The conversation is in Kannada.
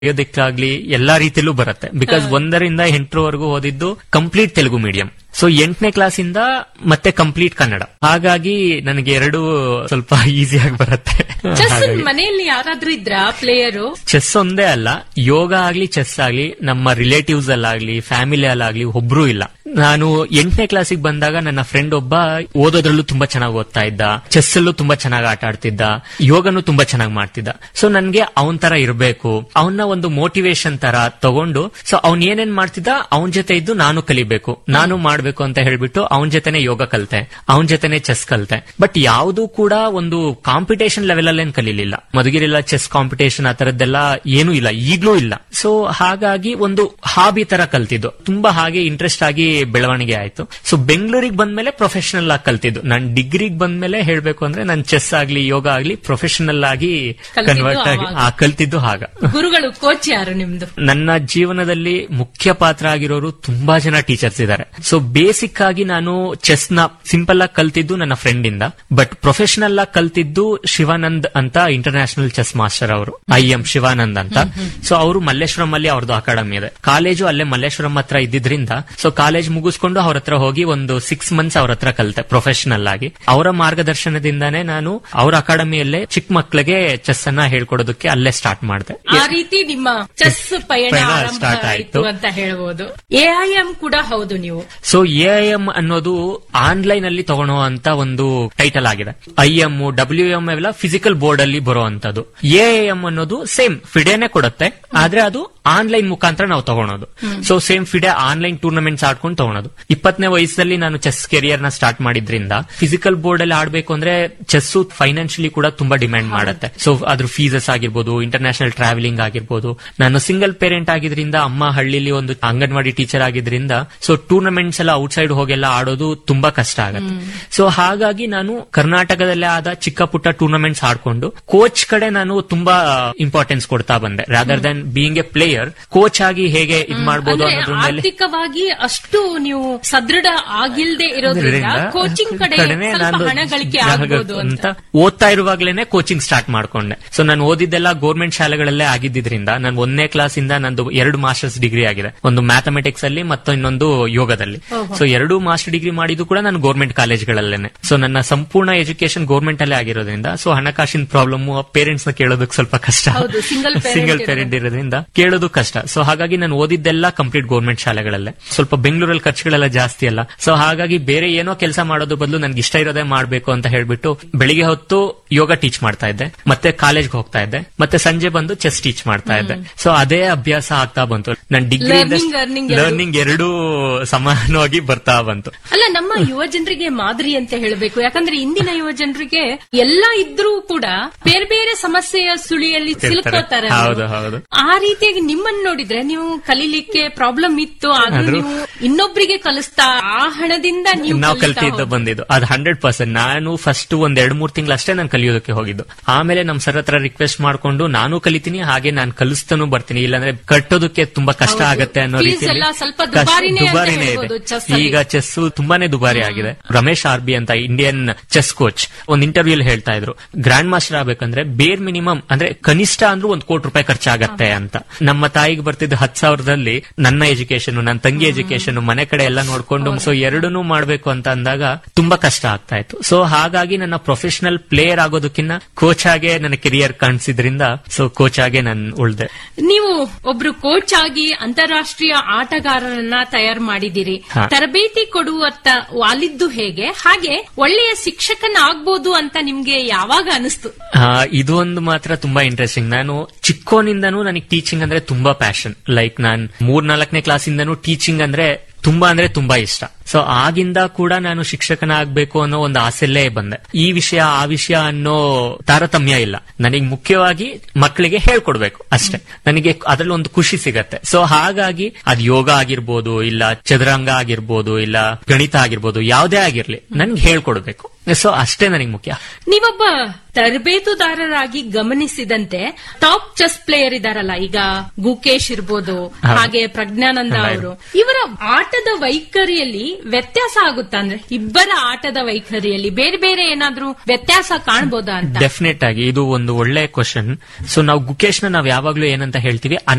ಬರೆಯೋದಕ್ಕಾಗ್ಲಿ ಎಲ್ಲಾ ರೀತಿಯಲ್ಲೂ ಬರುತ್ತೆ ಬಿಕಾಸ್ ಒಂದರಿಂದ ಎಂಟರವರೆಗೂ ಓದಿದ್ದು ಕಂಪ್ಲೀಟ್ ತೆಲುಗು ಮೀಡಿಯಂ ಸೊ ಎಂಟನೇ ಕ್ಲಾಸಿಂದ ಮತ್ತೆ ಕಂಪ್ಲೀಟ್ ಕನ್ನಡ ಹಾಗಾಗಿ ನನಗೆ ಎರಡು ಸ್ವಲ್ಪ ಈಸಿಯಾಗಿ ಬರುತ್ತೆ ಚೆಸ್ ಹಾಗಾಗಿ ಮನೆಯಲ್ಲಿ ಯಾರಾದ್ರೂ ಇದ್ರ ಪ್ಲೇಯರು ಚೆಸ್ ಒಂದೇ ಅಲ್ಲ ಯೋಗ ಆಗ್ಲಿ ಚೆಸ್ ಆಗ್ಲಿ ನಮ್ಮ ರಿಲೇಟಿವ್ಸ್ ಅಲ್ಲಾಗ್ಲಿ ಫ್ಯಾಮಿಲಿ ಅಲ್ಲಾಗ್ಲಿ ಒಬ್ರು ಇಲ್ಲ ನಾನು ಎಂಟನೇ ಕ್ಲಾಸಿಗೆ ಬಂದಾಗ ನನ್ನ ಫ್ರೆಂಡ್ ಒಬ್ಬ ಓದೋದ್ರಲ್ಲೂ ತುಂಬಾ ಚೆನ್ನಾಗಿ ಓದ್ತಾ ಇದ್ದ ಚೆಸ್ ಅಲ್ಲೂ ತುಂಬಾ ಚೆನ್ನಾಗಿ ಆಟ ಆಡ್ತಿದ್ದ ಯೋಗನು ತುಂಬಾ ಚೆನ್ನಾಗಿ ಮಾಡ್ತಿದ್ದ ಸೊ ನನ್ಗೆ ಅವನ್ ತರ ಇರಬೇಕು ಅವನ ಒಂದು ಮೋಟಿವೇಶನ್ ತರ ತಗೊಂಡು ಸೊ ಅವ್ನ್ ಏನೇನ್ ಮಾಡ್ತಿದ್ದ ಅವನ್ ಜೊತೆ ಇದ್ದು ನಾನು ಕಲಿಬೇಕು ನಾನು ಮಾಡ್ಬೇಕು ಅಂತ ಹೇಳ್ಬಿಟ್ಟು ಅವನ್ ಜೊತೆನೆ ಯೋಗ ಕಲ್ತೆ ಅವನ್ ಜೊತೆನೆ ಚೆಸ್ ಕಲ್ತೆ ಬಟ್ ಯಾವುದು ಕೂಡ ಒಂದು ಕಾಂಪಿಟೇಷನ್ ಲೆವೆಲ್ ಅಲ್ಲೇನ್ ಕಲೀಲಿಲ್ಲ ಮಧುಗಿರಿಲ್ಲ ಚೆಸ್ ಕಾಂಪಿಟೇಷನ್ ಆ ತರದ್ದೆಲ್ಲ ಏನೂ ಇಲ್ಲ ಈಗ್ಲೂ ಇಲ್ಲ ಸೊ ಹಾಗಾಗಿ ಒಂದು ಹಾಬಿ ತರ ಕಲ್ತಿದ್ದು ತುಂಬಾ ಹಾಗೆ ಇಂಟ್ರೆಸ್ಟ್ ಆಗಿ ಬೆಳವಣಿಗೆ ಆಯ್ತು ಸೊ ಬೆಂಗಳೂರಿಗೆ ಬಂದ್ಮೇಲೆ ಪ್ರೊಫೆಷನಲ್ ಆಗಿ ಕಲ್ತಿದ್ದು ನಾನ್ ಡಿಗ್ರಿಗೆ ಬಂದ್ಮೇಲೆ ಹೇಳ್ಬೇಕು ಅಂದ್ರೆ ನನ್ ಚೆಸ್ ಆಗ್ಲಿ ಯೋಗ ಆಗ್ಲಿ ಪ್ರೊಫೆಷನಲ್ ಆಗಿ ಕಲ್ತಿದ್ದು ಕನ್ವರ್ಟ್ ಆಗಿ ಆವಾಗ. ಆ ಕಲ್ತಿದ್ದು ಹಾಗ ಗುರುಗಳು ಕೋಚ್ ಯಾರು ನಿಮ್ದು ನನ್ನ ಜೀವನದಲ್ಲಿ ಮುಖ್ಯ ಪಾತ್ರ ಆಗಿರೋರು ತುಂಬಾ ಜನ ಟೀಚರ್ಸ್ ಇದ್ದಾರೆ ಸೊ ಬೇಸಿಕ್ ಆಗಿ ನಾನು ಚೆಸ್ ನ ಸಿಂಪಲ್ ಆಗಿ ಕಲ್ತಿದ್ದು ನನ್ನ ಫ್ರೆಂಡ್ ಇಂದ ಬಟ್ ಪ್ರೊಫೆಷನಲ್ ಆಗಿ ಕಲ್ತಿದ್ದು ಶಿವಾನಂದ್ ಅಂತ ಇಂಟರ್ನ್ಯಾಷನಲ್ ಚೆಸ್ ಮಾಸ್ಟರ್ ಅವರು ಐ ಎಂ ಶಿವಾನಂದ್ ಅಂತ ಸೊ ಅವರು ಮಲ್ಲೇಶ್ವರಂ ಅಲ್ಲಿ ಅವ್ರದ್ದು ಅಕಾಡೆಮಿ ಇದೆ ಕಾಲೇಜು ಅಲ್ಲೇ ಮಲ್ಲೇಶ್ವರಂ ಹತ್ರ ಇದ್ದಿದ್ರಿಂದ ಸೊ ಕಾಲೇಜ್ ಮುಗಿಸ್ಕೊಂಡು ಅವ್ರ ಹತ್ರ ಹೋಗಿ ಒಂದು ಸಿಕ್ಸ್ ಮಂತ್ಸ್ ಅವ್ರ ಹತ್ರ ಕಲಿತೆ ಪ್ರೊಫೆಷನಲ್ ಆಗಿ ಅವರ ಮಾರ್ಗದರ್ಶನದಿಂದಾನೇ ನಾನು ಅವ್ರ ಅಕಾಡೆಮಿಯಲ್ಲೇ ಚಿಕ್ಕ ಮಕ್ಕಳಿಗೆ ಚೆಸ್ ಅನ್ನ ಹೇಳ್ಕೊಡೋದಕ್ಕೆ ಅಲ್ಲೇ ಸ್ಟಾರ್ಟ್ ಮಾಡಿದೆ ಆ ರೀತಿ ನಿಮ್ಮ ಚೆಸ್ ಪಯಣ ಪಯಣ ಆರಂಭ start ಆಯ್ತು ಆಯ್ತು. ಅಂತ ಹೇಳ್ಬೋದು ಎಐಎಂ ಕೂಡ ಹೌದು ನೀವು ಸೊ ಎಂ ಅನ್ನೋದು ಆನ್ಲೈನ್ ಅಲ್ಲಿ ತಗೊಳ್ಳುವಂತ ಒಂದು ಟೈಟಲ್ ಆಗಿದೆ ಐ ಎಂ ಡಬ್ಲ್ಯೂ ಎಂ ಎಲ್ಲ ಫಿಸಿಕಲ್ ಬೋರ್ಡ್ ಅಲ್ಲಿ ಬರುವಂತದ್ದು ಎಂ ಅನ್ನೋದು ಸೇಮ್ ಫಿಡೆನೆ ಕೊಡುತ್ತೆ ಆದ್ರೆ ಅದು ಆನ್ಲೈನ್ ಮುಖಾಂತರ ನಾವು ತಗೊಳೋದು so same FIDE online tournaments ಆಡ್ಕೊಂಡು ತಗೊಳೋದು ಇಪ್ಪತ್ತನೇ ವಯಸ್ಸಲ್ಲಿ ನಾನು ಚೆಸ್ ಕೆರಿಯರ್ ನ ಸ್ಟಾರ್ಟ್ ಮಾಡಿದ್ರಿಂದ ಫಿಸಿಕಲ್ ಬೋರ್ಡ್ ಅಲ್ಲಿ ಆಡ್ಬೇಕು ಅಂದ್ರೆ ಚೆಸ್ ಫೈನಾನ್ಷಿಯಲಿ ಕೂಡ ತುಂಬಾ ಡಿಮ್ಯಾಂಡ್ ಮಾಡುತ್ತೆ ಸೊ ಅದ್ರ ಫೀಸಸ್ ಆಗಿರ್ಬೋದು ಇಂಟರ್ನ್ಯಾಷನಲ್ ಟ್ರಾವೆಲಿಂಗ್ ಆಗಿರ್ಬೋದು ನಾನು ಸಿಂಗಲ್ ಪೇರೆಂಟ್ ಆಗಿದ್ರಿಂದ ಅಮ್ಮ ಹಳ್ಳಿಲಿ ಒಂದು ಅಂಗನವಾಡಿ ಟೀಚರ್ ಆಗಿದ್ರಿಂದ ಸೊ ಟೂರ್ನಮೆಂಟ್ಸ್ ಎಲ್ಲ ಔಟ್ಸೈಡ್ ಹೋಗೆಲ್ಲ ಆಡೋದು ತುಂಬಾ ಕಷ್ಟ ಆಗುತ್ತೆ ಸೊ ಹಾಗಾಗಿ ನಾನು ಕರ್ನಾಟಕದಲ್ಲೇ ಆದ ಚಿಕ್ಕ ಪುಟ್ಟ ಟೂರ್ನಮೆಂಟ್ಸ್ ಆಡ್ಕೊಂಡು ಕೋಚ್ ಕಡೆ ನಾನು ತುಂಬಾ ಇಂಪಾರ್ಟೆನ್ಸ್ ಕೊಡ್ತಾ ಬಂದೆ rather than being a player coach ಆಗಿ ಹೇಗೆ ಇದ್ ಮಾಡ್ಬೋದು ಅಂದ್ರೆ ಅನ್ನೋದ್ರ ಮೇಲೆ ಆರ್ಥಿಕವಾಗಿ ಅಷ್ಟು ನೀವು ಸದೃಢ ಆಗಿಲ್ದೆ ಇರೋದ್ರಿಂದ ಇದ್ರಿಂದ ಕೋಚಿಂಗ್ ಕಡೆ ಕಡೆನೇ ಸ್ವಲ್ಪ ನಾನು ಹಣ ಗಳಿಕೆ ಜಾಗ- ಆಗ್ಬೋದು ಅಂತ ಓದ್ತಾ ಇರುವಾಗ್ಲೇನೆ ಕೋಚಿಂಗ್ ಸ್ಟಾರ್ಟ್ ಮಾಡ್ಕೊಂಡೆ ಸೊ ನಾನು ಓದಿದ್ದೆಲ್ಲ ಗೌರ್ಮೆಂಟ್ ಶಾಲೆಗಳಲ್ಲೇ ಆಗಿದ್ದರಿಂದ ನಾನು ಒಂದನೇ ಕ್ಲಾಸ್ ಇಂದ ನಂದು ಎರಡು ಮಾಸ್ಟರ್ಸ್ ಡಿಗ್ರಿ ಆಗಿದೆ ಒಂದು ಮ್ಯಾಥಮೆಟಿಕ್ಸ್ ಅಲ್ಲಿ ಮತ್ತು ಇನ್ನೊಂದು ಯೋಗದಲ್ಲಿ ಸೊ ಎರಡು ಮಾಸ್ಟರ್ ಡಿಗ್ರಿ ಮಾಡಿದ್ದು ಕೂಡ ನಾನು ಗೌರ್ಮೆಂಟ್ ಕಾಲೇಜ್ಗಳಲ್ಲೇನೆ ಸೊ ನನ್ನ ಸಂಪೂರ್ಣ ಎಜುಕೇಶನ್ ಗೌರ್ಮೆಂಟ್ ಅಲ್ಲೇ ಆಗಿರೋದ್ರಿಂದ ಸೊ ಹಣಕಾಸಿನ ಪ್ರಾಬ್ಲಮ್ ಪೇರೆಂಟ್ಸ್ ನ ಕೇಳೋದಕ್ಕೆ ಸ್ವಲ್ಪ ಕಷ್ಟ ಹೌದು, single parent ಸಿಂಗಲ್ ಇರೋದು. ಪೇರೆಂಟ್ ಇರೋದ್ರಿಂದ ಕೇಳೋದು ಕಷ್ಟ ಸೊ ಹಾಗಾಗಿ ನಾನು ಓದಿದ್ದೆಲ್ಲ ಕಂಪ್ಲೀಟ್ ಗೌರ್ಮೆಂಟ್ ಶಾಲೆಗಳಲ್ಲೇ ಸ್ವಲ್ಪ ಬೆಂಗಳೂರಲ್ಲಿ ಖರ್ಚುಗಳೆಲ್ಲ ಜಾಸ್ತಿ ಅಲ್ಲ ಸೊ ಹಾಗಾಗಿ ಬೇರೆ ಏನೋ ಕೆಲಸ ಮಾಡೋದು ಬದಲು ನನ್ಗೆ ಇಷ್ಟ ಇರೋದೇ ಮಾಡ್ಬೇಕು ಅಂತ ಹೇಳ್ಬಿಟ್ಟು ಬೆಳಿಗ್ಗೆ ಹೊತ್ತು ಯೋಗ ಟೀಚ್ ಮಾಡ್ತಾ ಇದ್ದೆ ಮತ್ತೆ ಕಾಲೇಜ್ಗೆ ಹೋಗ್ತಾ ಇದ್ದೆ ಮತ್ತೆ ಸಂಜೆ ಬಂದು ಚೆಸ್ ಟೀಚ್ ಮಾಡ್ತಾ ಇದ್ದೆ ಸೊ ಅದೇ ಅಭ್ಯಾಸ ಆಗ್ತಾ ಬಂತು ನನ್ನ ಡಿಗ್ರಿ Learning, earning ಎರಡು. ಲರ್ನಿಂಗ್ ಎರಡೂ ಸಮಾನವಾಗಿ ಬರ್ತಾ ಬಂತು ಅಲ್ಲ ನಮ್ಮ ಯುವ ಜನರಿಗೆ ಮಾದರಿ ಅಂತ ಹೇಳಬೇಕು ಯಾಕಂದ್ರೆ ಇಂದಿನ ಯುವ ಜನರಿಗೆ ಎಲ್ಲ ಇದ್ರೂ ಕೂಡ ಬೇರೆ ಬೇರೆ ಸಮಸ್ಯೆಯ ಸುಳಿಯಲ್ಲಿ ಸಿಲುಕೋತಾರೆ ಅವ್ರು. ಹೌದು, ಹೌದು. ಆ ರೀತಿಯಾಗಿ ನಿಮ್ಮನ್ನ ನೋಡಿದ್ರೆ ನೀವು ಕಲೀಲಿಕ್ಕೆ ಪ್ರಾಬ್ಲಮ್ ಇತ್ತು ಆದ್ರೂ ಆದ್ರೂ- ನೀವು ಇನ್ನೊಬ್ರಿಗೆ ಕಲಿಸ್ತಾ ಆ ಹಣದಿಂದ ನೀವು ನಾವು ಕಲಿತಾ ಕಲ್ತಿದ್ದು ಹೋದ್ರಿ. ಬಂದಿದ್ದು ಅದು ಹಂಡ್ರೆಡ್ ಪರ್ಸೆಂಟ್ ನಾನು ಫಸ್ಟ್ ಒಂದ್ ಎರಡ್ ಮೂರ್ ತಿಂಗಳು ಅಷ್ಟೇ ನಾನು ಕಲಿಯೋದಕ್ಕೆ ಹೋಗಿದ್ದು ಆಮೇಲೆ ನಮ್ ಸರ್ ಹತ್ರ ರಿಕ್ವೆಸ್ಟ್ ಮಾಡ್ಕೊಂಡು ನಾನು ಕಲಿತೀನಿ ಹಾಗೆ ನಾನು ಕಲಿಸ್ತಾನು ಬರ್ತೀನಿ ಇಲ್ಲಾಂದ್ರೆ ಕಟ್ಟೋದಕ್ಕೆ ತುಂಬಾ ಕಷ್ಟ ಹೌದು. ಆಗತ್ತೆ ಅನ್ನೋ Fees ರೀತಿಯಲ್ಲಿ ಎಲ್ಲ ಸ್ವಲ್ಪ ಕಷ್ಟ- ದುಬಾರಿನೇ ಅಂತ ದುಬಾರಿನೇ ಹೇಳ್ಬೋದು ಇದೆ chess ಅಲ್ಲಿ. ಈಗ ಚೆಸ್ ತುಂಬಾನೇ ದುಬಾರಿ ಆಗಿದೆ ರಮೇಶ್ ಆರ್ ಬಿ ಅಂತ ಇಂಡಿಯನ್ ಚೆಸ್ ಕೋಚ್ ಒಂದ್ ಇಂಟರ್ವ್ಯೂ ಹೇಳ್ತಾ ಇದ್ರು ಗ್ರ್ಯಾಂಡ್ ಮಾಸ್ಟರ್ ಆಗ್ಬೇಕಂದ್ರೆ ಬೇರ್ ಮಿನಿಮಮ್ ಅಂದ್ರೆ ಕನಿಷ್ಠ ಅಂದ್ರೂ ಒಂದ್ ಕೋಟಿ ರೂಪಾಯಿ ಖರ್ಚಾಗತ್ತೆ ಅಂತ ನಮ್ಮ ತಾಯಿಗೆ ಬರ್ತಿದ್ದು ಹತ್ ಸಾವಿರದಲ್ಲಿ ನನ್ನ ಎಜುಕೇಶನ್ ನನ್ನ ತಂಗಿ ಎಜುಕೇಶನ್ ಮನೆ ಕಡೆ ಎಲ್ಲ ನೋಡ್ಕೊಂಡು ಸೊ ಎರಡನ್ನೂ ಮಾಡ್ಬೇಕು ಅಂತ ಅಂದಾಗ ತುಂಬಾ ಕಷ್ಟ ಆಗ್ತಾ ಇತ್ತು ಸೊ ಹಾಗಾಗಿ ನನ್ನ ಪ್ರೊಫೆಷನಲ್ ಪ್ಲೇಯರ್ ಆಗೋದಕ್ಕಿಂತ ಕೋಚ್ ಆಗೇ ನನ್ನ ಕೆರಿಯರ್ ಕಾಣಿಸಿದ್ರಿಂದ ಸೊ ಕೋಚ್ ಆಗೇ ನಾನು ಉಳ್ದೆ ನೀವು ಒಬ್ರು ಕೋಚ್ ಆಗಿ ಅಂತಾರಾಷ್ಟ್ರೀಯ ಆಟಗಾರರನ್ನ ತಯಾರು ಮಾಡಿದಿರಿ ಹಾ. ತರಬೇತಿ ಕೊಡುವತ್ತ ವಾಲಿದ್ದು ಹೇಗೆ ಹಾಗೆ ಒಳ್ಳೆಯ ಶಿಕ್ಷಕನಾಗ್ಬೋದು ಅಂತ ನಿಮ್ಗೆ ಯಾವಾಗ ಅನಿಸ್ತು ಆ, ಇದು ಒಂದು ಮಾತ್ರ ತುಂಬಾ ಇಂಟ್ರೆಸ್ಟಿಂಗ್ ನಾನು ಚಿಕ್ಕೋನಿಂದನೂ ನನಗೆ ಟೀಚಿಂಗ್ ಅಂದ್ರೆ ತುಂಬಾ ಪ್ಯಾಷನ್ ಲೈಕ್ ನಾನ್ ಮೂರ್ ನಾಲ್ಕನೇ ಕ್ಲಾಸಿಂದನೂ ಟೀಚಿಂಗ್ ಅಂದ್ರೆ ತುಂಬಾ ಅಂದ್ರೆ ತುಂಬಾ ಇಷ್ಟ ಸೊ ಆಗಿಂದ ಕೂಡ ನಾನು ಶಿಕ್ಷಕನಾಗ್ಬೇಕು ಅನ್ನೋ ಒಂದು ಆಸೆಲ್ಲೇ ಬಂದೆ ಈ ವಿಷಯ ಆ ವಿಷಯ ಅನ್ನೋ ತಾರತಮ್ಯ ಇಲ್ಲ ನನಗೆ ಮುಖ್ಯವಾಗಿ ಮಕ್ಕಳಿಗೆ ಹೇಳ್ಕೊಡ್ಬೇಕು ಅಷ್ಟೇ ನನಗೆ ಅದ್ರಲ್ಲಿ ಒಂದು ಖುಷಿ ಸಿಗತ್ತೆ ಸೊ ಹಾಗಾಗಿ ಅದ್ ಯೋಗ ಆಗಿರ್ಬೋದು ಇಲ್ಲ ಚದುರಂಗ ಆಗಿರ್ಬೋದು ಇಲ್ಲ ಗಣಿತ ಆಗಿರ್ಬೋದು ಯಾವುದೇ ಆಗಿರ್ಲಿ ನನ್ಗೆ ಹೇಳ್ಕೊಡ್ಬೇಕು ಸೊ ಅಷ್ಟೇ ನನಗೆ ಮುಖ್ಯ ನೀವೊಬ್ಬ ತರಬೇತುದಾರರಾಗಿ ಗಮನಿಸಿದಂತೆ ಟಾಪ್ ಚೆಸ್ ಪ್ಲೇಯರ್ ಇದಾರಲ್ಲ ಈಗ ಗುಕೇಶ್ ಇರ್ಬೋದು ಹೌದು. ಹಾಗೆ ಪ್ರಜ್ಞಾನಂದ ಹೌದು. ಅವರು ಇವರ ಆಟದ ವೈಖರಿಯಲ್ಲಿ ವ್ಯತ್ಯಾಸ ಆಗುತ್ತಾ ಅಂದ್ರೆ ಇಬ್ಬರ ಆಟದ ವೈಖರಿಯಲ್ಲಿ ಬೇರೆ ಬೇರೆ ಏನಾದ್ರೂ ವ್ಯತ್ಯಾಸ ಕಾಣ್ಬೋದಾ ಅಂತ ಡೆಫಿನೆಟ್ ಆಗಿ ಇದು ಒಂದು ಒಳ್ಳೆ ಕ್ವಶನ್ ಸೊ ನಾವು ಗುಕೇಶ್ ನ ನಾವ್ ಯಾವಾಗ್ಲೂ ಏನಂತ ಹೇಳ್ತೀವಿ